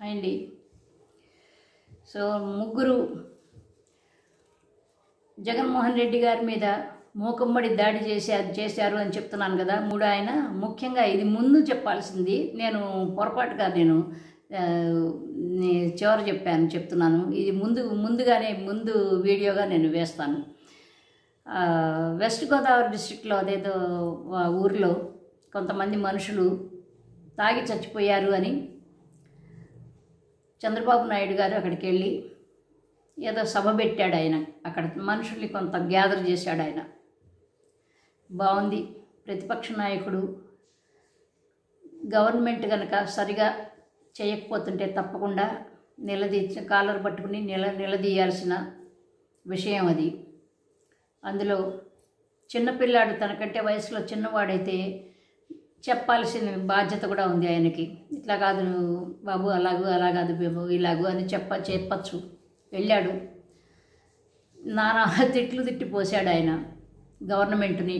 అండి సో ముగ్గురు జగన్మోహన్ రెడ్డి గారి మీద మూకమ్మడి దాడి చేశారు చేశారు అని చెప్తున్నాను కదా మూడు ఆయన ముఖ్యంగా ఇది ముందు చెప్పాల్సింది నేను పొరపాటుగా నేను ఆ, నే- చివర చెప్పాను చెప్తున్నాను ఇది ముందు ముందుగానే ముందు వీడియోగా నేను వేస్తాను ఆ, వెస్ట్ గోదావరి డిస్టిక్లో అదేదో ఆ ఊరిలో కొంతమంది మనుషులు తాగి చచ్చిపోయారు అని చంద్రబాబు నాయుడు గారు అక్కడికి వెళ్ళి ఏదో సభ పెట్టాడు ఆయన అక్కడ మనుషుల్ని కొంత గ్యాదర్ చేశాడు ఆయన బాగుంది ప్రతిపక్ష నాయకుడు గవర్నమెంట్ కనుక సరిగా చేయకపోతుంటే తప్పకుండా నిలదీ కాలర్ పట్టుకుని నిల నిలదీయాల్సిన విషయం అది అందులో చిన్నపిల్లాడు తనకంటే వయసులో చిన్నవాడైతే చెప్పాల్సిన బాధ్యత కూడా ఉంది ఆయనకి ఇట్లా కాదు నువ్వు బాబు అలాగూ అలా కాదు బాబు ఇలాగూ అని చెప్ప చెప్పచ్చు వెళ్ళాడు నానా తిట్లు తిట్టి పోసాడు ఆయన గవర్నమెంట్ని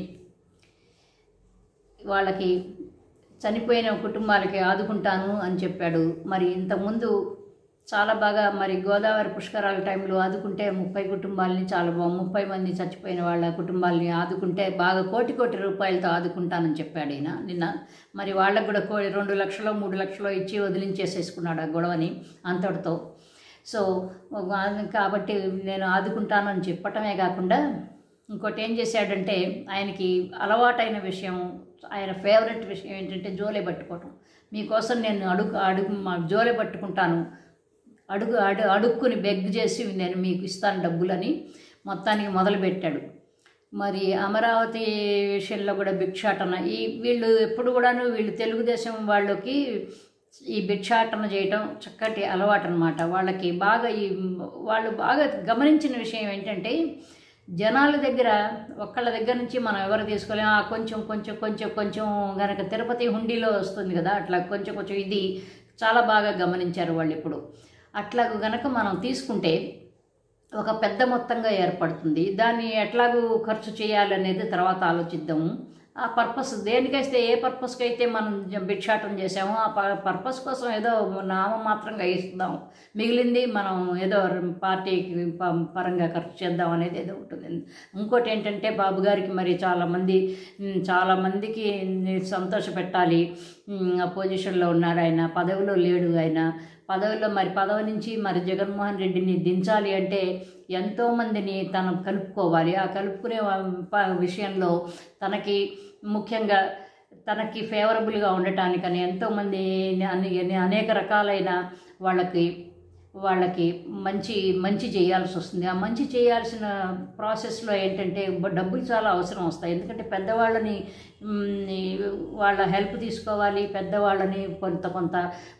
వాళ్ళకి చనిపోయిన కుటుంబాలకి ఆదుకుంటాను అని చెప్పాడు మరి ఇంతకుముందు చాలా బాగా మరి గోదావరి పుష్కరాల టైంలో ఆదుకుంటే ముప్పై కుటుంబాలని చాలా బాగా ముప్పై మంది చచ్చిపోయిన వాళ్ళ కుటుంబాలని ఆదుకుంటే బాగా కోటి కోటి రూపాయలతో ఆదుకుంటానని చెప్పాడు ఈయన నిన్న మరి వాళ్ళకు కూడా కో రెండు లక్షలు మూడు లక్షలు ఇచ్చి వదిలించేసేసుకున్నాడు ఆ గొడవని అంతటితో సో వా- కాబట్టి నేను ఆదుకుంటానని చెప్పటమే కాకుండా ఇంకోటి ఏం చేశాడంటే ఆయనకి అలవాటైన విషయం ఆయన ఫేవరెట్ విషయం ఏంటంటే జోలే పట్టుకోవటం మీకోసం నేను అడుగు అడుగు మా జోలే పట్టుకుంటాను అడుగు అడు అడుక్కుని బెగ్ చేసి నేను మీకు ఇస్తాను డబ్బులని మొత్తానికి మొదలుపెట్టాడు మరి అమరావతి విషయంలో కూడా భిక్షాటన ఈ వీళ్ళు ఎప్పుడు కూడాను వీళ్ళు తెలుగుదేశం వాళ్ళకి ఈ భిక్షాటన చేయటం చక్కటి అలవాటు అనమాట వాళ్ళకి బాగా ఈ వాళ్ళు బాగా గమనించిన విషయం ఏంటంటే జనాల దగ్గర ఒక్కళ్ళ దగ్గర నుంచి మనం ఎవరు తీసుకోలేం ఆ కొంచెం కొంచెం కొంచెం కొంచెం గనక తిరుపతి హుండీలో వస్తుంది కదా అట్లా కొంచెం కొంచెం ఇది చాలా బాగా గమనించారు వాళ్ళు ఇప్పుడు అట్లా గనక మనం తీసుకుంటే ఒక పెద్ద మొత్తంగా ఏర్పడుతుంది దాన్ని ఎట్లాగూ ఖర్చు చేయాలనేది తర్వాత ఆలోచిద్దాము ఆ పర్పస్ దేనికైతే ఏ పర్పస్కి అయితే మనం జ- భిక్షాటన చేసామో ఆ ప- పర్పస్ కోసం ఏదో నామమాత్రంగా ఇస్తాం మిగిలింది మనం ఏదో పార్టీకి ప- పరంగా ఖర్చు చేద్దాం అనేది ఏదో ఉంటుంది ఇంకోటి ఏంటంటే బాబు గారికి మరి చాలామంది ఉమ్, చాలామందికి సంతోష పెట్టాలి పొజిషన్లో ఉన్నాడు ఆయన పదవిలో లేడు ఆయన పదవిలో మరి పదవి నుంచి మరి జగన్మోహన్ రెడ్డిని దించాలి అంటే ఎంతోమందిని తను కలుపుకోవాలి ఆ కలుపుకునే వా- ప- విషయంలో తనకి ముఖ్యంగా తనకి ఫేవరబుల్గా ఉండటానికని ఎంతోమంది అనే అనేక రకాలైన వాళ్ళకి వాళ్ళకి మంచి మంచి చేయాల్సి వస్తుంది ఆ మంచి చేయాల్సిన ప్రాసెస్లో ఏంటంటే బ- డబ్బులు చాలా అవసరం వస్తాయి ఎందుకంటే పెద్దవాళ్ళని మ్, ఈ వాళ్ళ హెల్ప్ తీసుకోవాలి పెద్దవాళ్ళని కొంత కొంత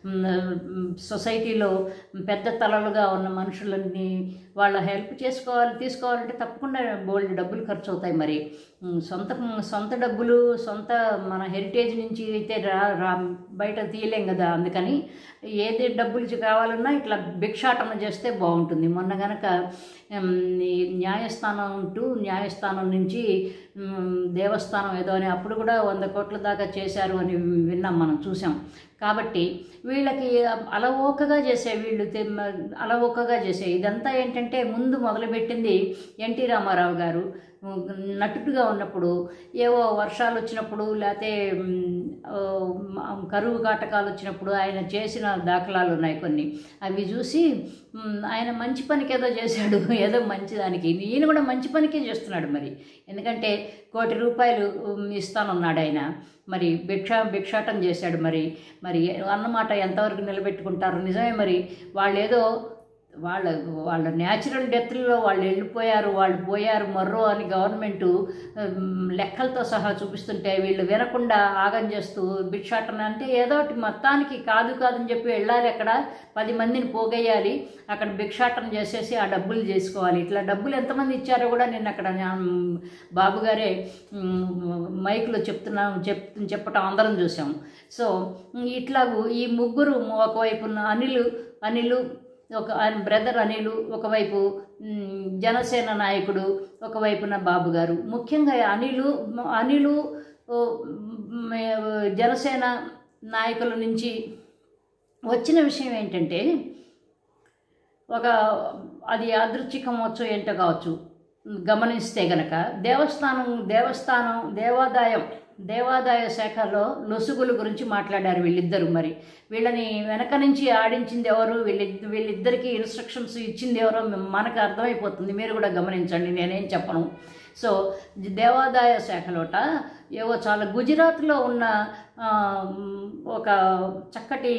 మ్, సొసైటీలో పెద్ద తలలుగా ఉన్న మనుషులని వాళ్ళ హెల్ప్ చేసుకోవాలి తీసుకోవాలంటే తప్పకుండా బోల్డ్ డబ్బులు ఖర్చు అవుతాయి మరి మ్, సొంత సొంత డబ్బులు సొంత మన హెరిటేజ్ నుంచి అయితే రా రా బయట తీయలేం కదా అందుకని ఏది డబ్బులు చే- కావాలన్నా ఇట్లా భిక్షాటన చేస్తే బాగుంటుంది మొన్న గనక ఉమ్, ఈ న్యాయస్థానం టు న్యాయస్థానం నుంచి ఉమ్, దేవస్థానం ఏదో అని అప్పుడు కూడా వంద కోట్ల దాకా చేశారు అని విన్నాం మనం చూసాం కాబట్టి వీళ్ళకి అలవోకగా చేసే వీళ్ళు తె- అలవోకగా చేసే ఇదంతా ఏంటంటే ముందు మొదలుపెట్టింది ఎన్టీ రామారావు గారు ఉమ్, నటుడుగా ఉన్నప్పుడు ఏవో వర్షాలు వచ్చినప్పుడు లేకపోతే ఉమ్, ఓ, మ- కరువు కాటకాలు వచ్చినప్పుడు ఆయన చేసిన దాఖలాలు ఉన్నాయి కొన్ని అవి చూసి ఉమ్, ఆయన మంచి పనికి ఏదో చేశాడు ఏదో మంచి దానికి ఈయన కూడా మంచి పనికే చేస్తున్నాడు మరి ఎందుకంటే కోటి రూపాయలు ఉమ్, ఇస్తానన్నాడు ఆయన మరి భిక్ష భిక్షాటం చేశాడు మరి మరి అన్నమాట ఎంతవరకు నిలబెట్టుకుంటారు నిజమే మరి వాళ్ళు ఏదో వాళ్ళ వాళ్ళ న్యాచురల్ డెత్లలో వాళ్ళు వెళ్ళిపోయారు వాళ్ళు పోయారు మర్రో అని గవర్నమెంట్ లెక్కలతో సహా చూపిస్తుంటే వీళ్ళు వినకుండా ఆగం చేస్తూ భిక్షాటన అంటే ఏదో ఒకటి మొత్తానికి కాదు కాదని చెప్పి వెళ్ళాలి అక్కడ పది మందిని పోగేయాలి అక్కడ భిక్షాటన చేసేసి ఆ డబ్బులు చేసుకోవాలి ఇట్లా డబ్బులు ఎంతమంది ఇచ్చారో కూడా నేను అక్కడ నా- బాబు గారే మ్, మైక్లో చెప్తున్నాం చెప్ చెప్పటం అందరం చూసాం సో ఇట్లాగూ ఈ ముగ్గురు ఒకవైపు ఉన్న అనిలు అనిలు ఒక ఆయన బ్రదర్ అనిలు ఒకవైపు మ్, జనసేన నాయకుడు ఒకవైపున బాబు గారు ముఖ్యంగా అనిలు అనిలు ఓ, మ్, జనసేన నాయకుల నుంచి వచ్చిన విషయం ఏంటంటే ఒక అది యాదృచ్ఛికమవచ్చు ఏంటో కావచ్చు గమనిస్తే గనక దేవస్థానం దేవస్థానం దేవాదాయం దేవాదాయ శాఖలో లొసుగుల గురించి మాట్లాడారు వీళ్ళిద్దరు మరి వీళ్ళని వెనక నుంచి ఆడించింది ఎవరు వీళ్ళ వీళ్ళిద్దరికి ఇన్స్ట్రక్షన్స్ ఇచ్చింది ఎవరో మనకు అర్థమైపోతుంది మీరు కూడా గమనించండి నేనేం చెప్పను సో దేవాదాయ శాఖలోట ఏవో చాలా గుజరాత్లో ఉన్న ఆ, ఒక చక్కటి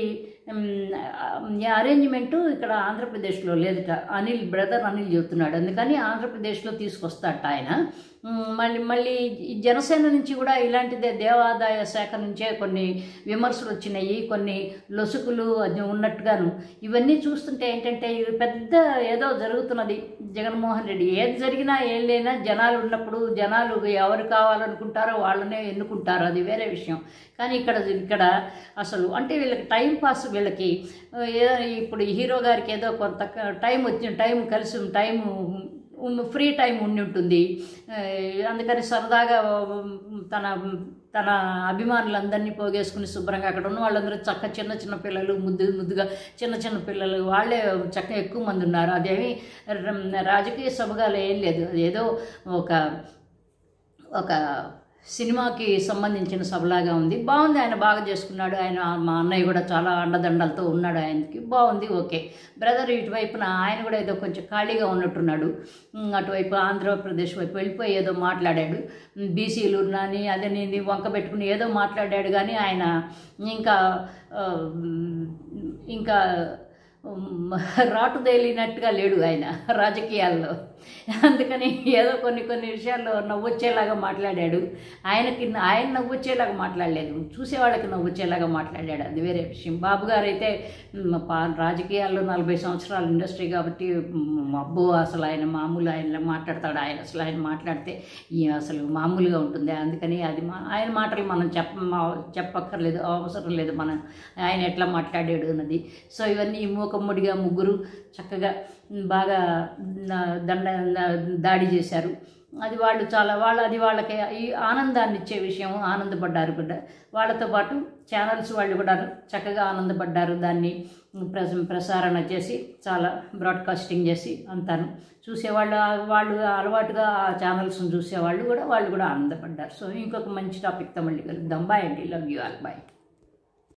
అరేంజ్మెంటు ఇక్కడ ఆంధ్రప్రదేశ్లో లేదుట అనిల్ బ్రదర్ అనిల్ చెబుతున్నాడు అందుకని ఆంధ్రప్రదేశ్లో తీసుకొస్తాడట ఆయన ఉమ్, మళ్ళీ మళ్ళీ ఈ జనసేన నుంచి కూడా ఇలాంటిదే దేవాదాయ శాఖ నుంచే కొన్ని విమర్శలు వచ్చినాయి కొన్ని లొసుకులు అది ఉన్నట్టుగాను ఇవన్నీ చూస్తుంటే ఏంటంటే ఇది పెద్ద ఏదో జరుగుతున్నది జగన్మోహన్ రెడ్డి ఏది జరిగినా ఏం లేనా జనాలు ఉన్నప్పుడు జనాలు ఎవరు కావాలనుకుంటారో వాళ్ళనే ఎన్నుకుంటారు అది వేరే విషయం కానీ ఇక్కడ ఇక్కడ అసలు అంటే వీళ్ళకి టైం పాస్ వీళ్ళకి ఆ, ఏ- ఇప్పుడు ఈ హీరో గారికి ఏదో కొంత క- టైం వచ్చిన టైం కలిసి టైం ఉన్- ఫ్రీ టైం ఉండి ఉంటుంది ఆ, అందుకని సరదాగా ఉమ్, తన తన అభిమానులందరినీ పోగేసుకుని శుభ్రంగా అక్కడ ఉన్న వాళ్ళందరూ చక్క చిన్న చిన్న పిల్లలు ముద్దు ముద్దుగా చిన్న చిన్న పిల్లలు వాళ్ళే చక్క ఎక్కువ మంది ఉన్నారు అదేమి ర- రాజకీయ సభగా ఏం లేదు అదేదో ఒక ఒక సినిమాకి సంబంధించిన సభలాగా ఉంది బాగుంది ఆయన బాగా చేసుకున్నాడు ఆయన మా అన్నయ్య కూడా చాలా అండదండలతో ఉన్నాడు ఆయనకి బాగుంది ఓకే బ్రదర్ ఇటువైపున ఆయన కూడా ఏదో కొంచెం ఖాళీగా ఉన్నట్టున్నాడు ఉమ్, అటువైపు ఆంధ్రప్రదేశ్ వైపు వెళ్ళిపోయి ఏదో మాట్లాడాడు ఉమ్, బీసీలు ఉన్నాని అదే నేను వంక పెట్టుకుని ఏదో మాట్లాడాడు కానీ ఆయన ఇంకా ఆ, ఉమ్, ఇంకా ఉమ్, రాటు తేలినట్టుగా లేడు ఆయన రాజకీయాల్లో అందుకని ఏదో కొన్ని కొన్ని విషయాల్లో నవ్వొచ్చేలాగా మాట్లాడాడు ఆయనకి ఆయన నవ్వొచ్చేలాగా మాట్లాడలేదు చూసేవాళ్ళకి నవ్వొచ్చేలాగా మాట్లాడాడు అది వేరే విషయం బాబు గారు అయితే ఉమ్, పా- రాజకీయాల్లో నలభై సంవత్సరాల ఇండస్ట్రీ కాబట్టి ఉమ్, అబ్బో అసలు ఆయన మామూలు ఆయన మాట్లాడతాడు ఆయన అసలు ఆయన మాట్లాడితే ఈ అసలు మామూలుగా ఉంటుంది అందుకని అది మా ఆయన మాటలు మనం చెప్ప మా- చెప్పక్కర్లేదు అవసరం లేదు మనం ఆయన ఎట్లా మాట్లాడాడు అన్నది సో ఇవన్నీ మూకమ్మడిగా ముగ్గురు చక్కగా బాగా న- దండ దాడి చేశారు అది వాళ్ళు చాలా వాళ్ళు అది వాళ్ళకి ఈ ఆనందాన్ని ఇచ్చే విషయం ఆనందపడ్డారు కూడా వాళ్ళతో పాటు ఛానల్స్ వాళ్ళు కూడా చక్కగా ఆనందపడ్డారు దాన్ని ప్రస ప్రసారణ చేసి చాలా బ్రాడ్కాస్టింగ్ చేసి అంతాను చూసేవాళ్ళు వాళ్ళు అలవాటుగా ఆ ఛానల్స్ని చూసేవాళ్ళు కూడా వాళ్ళు కూడా ఆనందపడ్డారు సో ఇంకొక మంచి టాపిక్తో మళ్ళీ కలుద్దాం బాయ్ అండి లవ్ యూ ఆల్ బాయ్